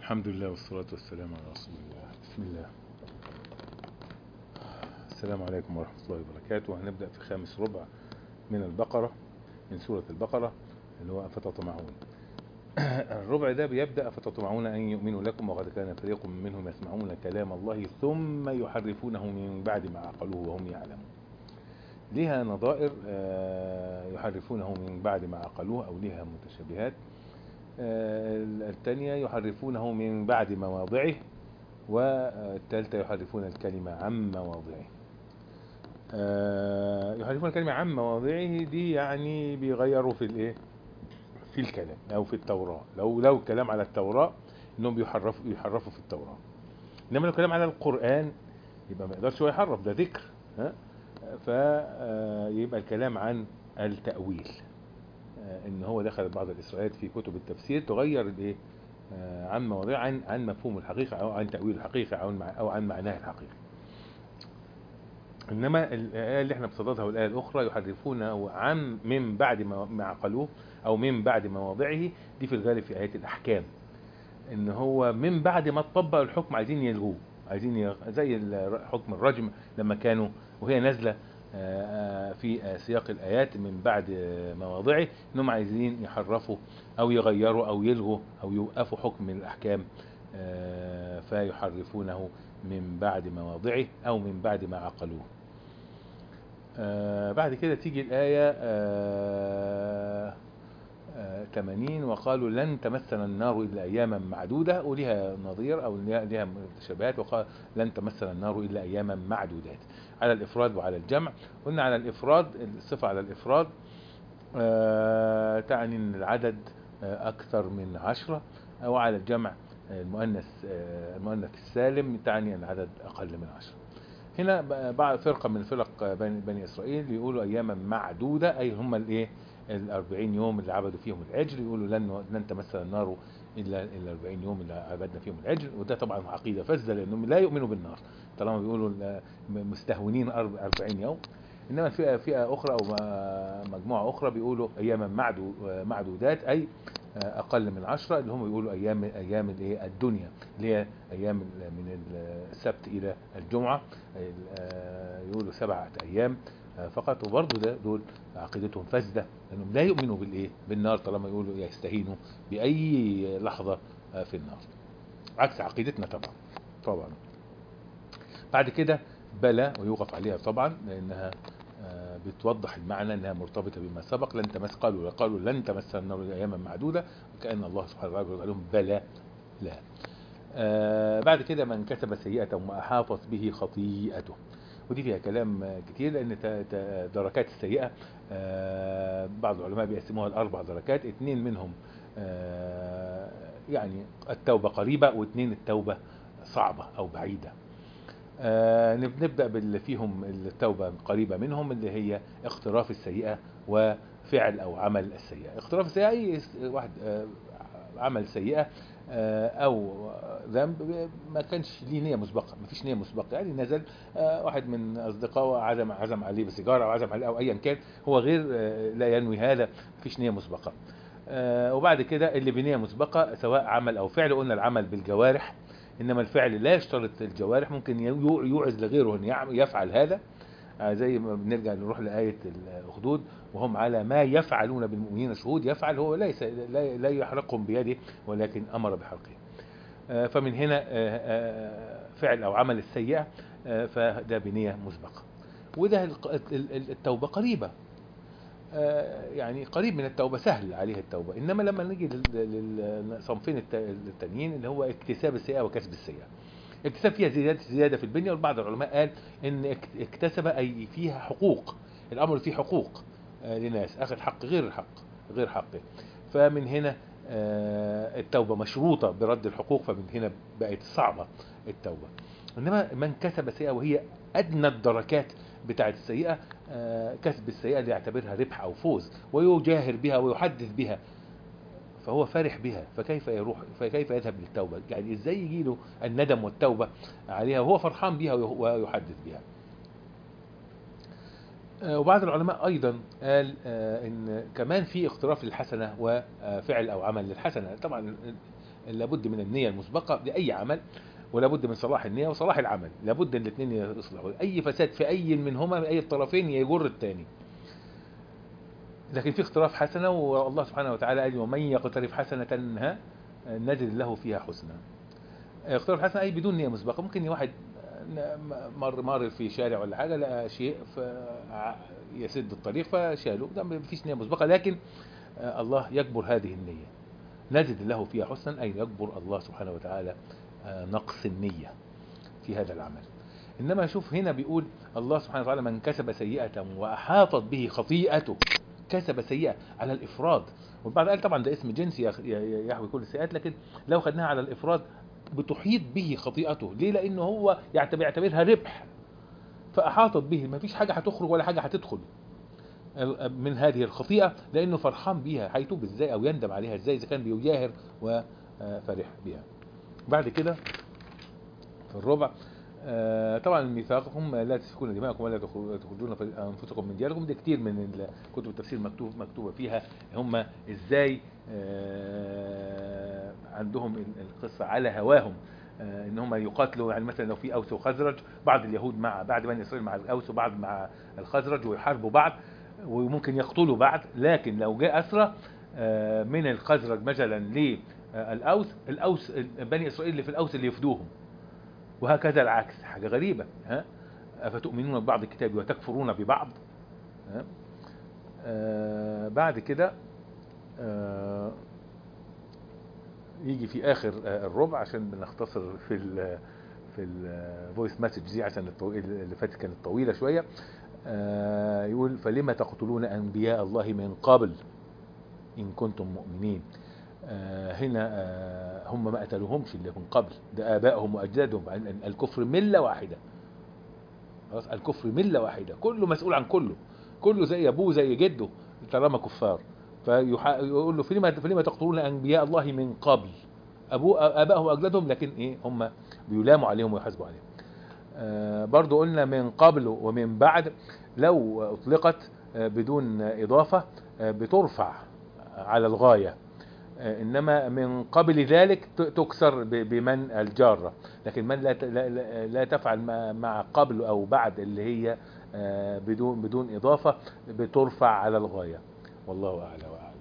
الحمد لله والصلاة والسلام على رسول الله بسم الله السلام عليكم ورحمة الله وبركاته هنبدأ في خامس ربع من البقرة من سورة البقرة اللي هو أفتطمعون الربع ده بيبدأ أفتطمعون أن يؤمنوا لكم وقد كان فريق منهم يسمعون كلام الله ثم يحرفونه من بعد ما عقلوه وهم يعلمون لها نظائر يحرفونه من بعد ما عقلوه أو لها متشابهات الثانية يحرفونه من بعد مواضعه والثالثة يحرفون الكلمة عن مواضعه يحرفون الكلمة عن مواضعه دي يعني بيغيروا في الايه في الكلام او في التوراة لو لو الكلام على التوراة انهم بيحرفوا يحرفوا في التوراة انما لو الكلام على القرآن يبقى ما يقدرش هو يحرف ده ذكر ها فيبقى الكلام عن التأويل ان هو دخل بعض الاسرائيليات في كتب التفسير تغير الايه عن مواضيع عن عن مفهوم الحقيقه او عن تاويل الحقيقه او او عن معناه الحقيقي انما الايه اللي احنا بصددها والايه الاخرى يحرفونه عن من بعد ما عقلوه او من بعد مواضعه دي في الغالب في ايات الاحكام ان هو من بعد ما تطبق الحكم عايزين يلغوه عايزين يلغ... زي حكم الرجم لما كانوا وهي نازله في سياق الآيات من بعد مواضعه انهم عايزين يحرفوا او يغيروا او يلغوا او يوقفوا حكم من الاحكام فيحرفونه من بعد مواضعه او من بعد ما عقلوه بعد كده تيجي الآية 80 وقالوا لن تمسنا النار إلا أياما معدودة ولها نظير أو لها متشابهات وقال لن تمسنا النار إلا أياما معدودات على الإفراد وعلى الجمع قلنا على الإفراد الصفة على الإفراد آه تعني أن العدد آه أكثر من عشرة أو على الجمع المؤنث آه المؤنث السالم تعني أن العدد أقل من عشرة هنا بعض فرقة من فرق بني, بني إسرائيل يقولوا أياما معدودة أي هم الإيه الأربعين يوم اللي عبدوا فيهم العجل يقولوا لن لن تمثل النار إلا الأربعين يوم اللي عبدنا فيهم العجل وده طبعا عقيدة فاسدة لأنهم لا يؤمنوا بالنار طالما بيقولوا مستهونين أربعين يوم إنما فئة فئة أخرى أو مجموعة أخرى بيقولوا أياما معدو معدودات أي أقل من عشرة اللي هم بيقولوا أيام أيام الإيه الدنيا اللي هي أيام من السبت إلى الجمعة يقولوا سبعة أيام فقط وبرضه ده دول عقيدتهم فاسدة لأنهم لا يؤمنوا بالإيه بالنار طالما يقولوا يستهينوا بأي لحظة في النار عكس عقيدتنا طبعا طبعا بعد كده بلى ويوقف عليها طبعا لأنها بتوضح المعنى انها مرتبطه بما سبق لن تمس قالوا قالوا لن تمس النار اياما معدوده وكان الله سبحانه وتعالى قال لهم بلى لا آه بعد كده من كسب سيئه واحاطت به خطيئته ودي فيها كلام كتير لان دركات السيئه آه بعض العلماء بيقسموها لاربع دركات اثنين منهم آه يعني التوبه قريبه واثنين التوبه صعبه او بعيده آه نبدأ باللي فيهم التوبة قريبة منهم اللي هي اقتراف السيئة وفعل أو عمل السيئة اقتراف السيئة أي واحد آه عمل سيئة آه أو ذنب ما كانش ليه نية مسبقة ما فيش نية مسبقة يعني نزل واحد من أصدقائه عزم عزم عليه بسيجارة أو عزم عليه أو أيا كان هو غير لا ينوي هذا ما فيش نية مسبقة وبعد كده اللي بنية مسبقة سواء عمل أو فعل قلنا العمل بالجوارح انما الفعل لا يشترط الجوارح ممكن يوعز لغيره ان يفعل هذا زي ما بنرجع نروح لآية الأخدود وهم على ما يفعلون بالمؤمنين شهود يفعل هو ليس لا يحرقهم بيده ولكن أمر بحرقهم فمن هنا فعل أو عمل السيئة فده بنية مسبقة وده التوبة قريبة يعني قريب من التوبة سهل عليه التوبة إنما لما نيجي للصنفين التانيين اللي هو اكتساب السيئة وكسب السيئة اكتساب فيها زيادة, زيادة في البنية وبعض العلماء قال ان اكتسب أي فيها حقوق الأمر فيه حقوق لناس أخذ حق غير الحق غير حقه فمن هنا التوبة مشروطة برد الحقوق فمن هنا بقت صعبة التوبة إنما من كسب سيئة وهي أدنى الدركات بتاعت السيئة كسب السيئة اللي يعتبرها ربح أو فوز ويجاهر بها ويحدث بها فهو فرح بها فكيف يروح فكيف يذهب للتوبة يعني ازاي يجي له الندم والتوبة عليها وهو فرحان بها ويحدث بها وبعض العلماء ايضا قال ان كمان في اقتراف للحسنة وفعل او عمل للحسنة طبعا لابد من النية المسبقة لأي عمل ولابد من صلاح النية وصلاح العمل لابد ان الاثنين يصلحوا اي فساد في اي منهما اي الطرفين يجر الثاني لكن في اختلاف حسنة والله سبحانه وتعالى قال ومن يقترف حسنة ها نجد له فيها حسنى اختلاف حسنة اي بدون نية مسبقة ممكن واحد مر مر في شارع ولا حاجة لقى شيء يسد الطريق فشاله ده ما فيش نية مسبقة لكن الله يجبر هذه النية نجد له فيها حسنا أي يجبر الله سبحانه وتعالى نقص النية في هذا العمل إنما شوف هنا بيقول الله سبحانه وتعالى من كسب سيئة وأحاطت به خطيئته كسب سيئة على الإفراد والبعض قال طبعا ده اسم جنسي يحوي كل السيئات لكن لو خدناها على الإفراد بتحيط به خطيئته ليه لأنه هو بيعتبرها ربح فأحاطت به ما فيش حاجة هتخرج ولا حاجة هتدخل من هذه الخطيئة لأنه فرحان بيها هيتوب ازاي أو يندم عليها ازاي إذا كان بيجاهر وفرح بها بعد كده في الربع طبعا ميثاقكم لا تسفكون دماءكم ولا تخرجون انفسكم من دياركم ده كتير من كتب التفسير مكتوب مكتوبه فيها هم ازاي عندهم القصه على هواهم ان هم يقاتلوا يعني مثلا لو في اوس وخزرج بعض اليهود مع بعد بني اسرائيل مع الاوس وبعض مع الخزرج ويحاربوا بعض وممكن يقتلوا بعض لكن لو جاء اسرى من الخزرج مثلا للاوس الاوس بني اسرائيل اللي في الاوس اللي يفدوهم وهكذا العكس حاجه غريبه ها افتؤمنون ببعض الكتاب وتكفرون ببعض ها آه بعد كده آه يجي في اخر آه الربع عشان بنختصر في ال في الفويس مسج دي عشان الطويل اللي فاتت كانت طويله شويه آه يقول فلما تقتلون انبياء الله من قبل ان كنتم مؤمنين آه هنا آه هم ما قتلوهمش اللي من قبل ده ابائهم واجدادهم الكفر مله واحده خلاص الكفر مله واحده كله مسؤول عن كله كله زي ابوه زي جده طالما كفار فيقول له فلما فلما تقتلون انبياء الله من قبل ابوه ابائهم واجدادهم لكن ايه هم بيلاموا عليهم ويحاسبوا عليهم آه برضو قلنا من قبل ومن بعد لو اطلقت بدون اضافه بترفع على الغايه انما من قبل ذلك تكسر بمن الجاره لكن من لا لا تفعل مع قبل او بعد اللي هي بدون بدون اضافه بترفع على الغايه والله اعلى واعلم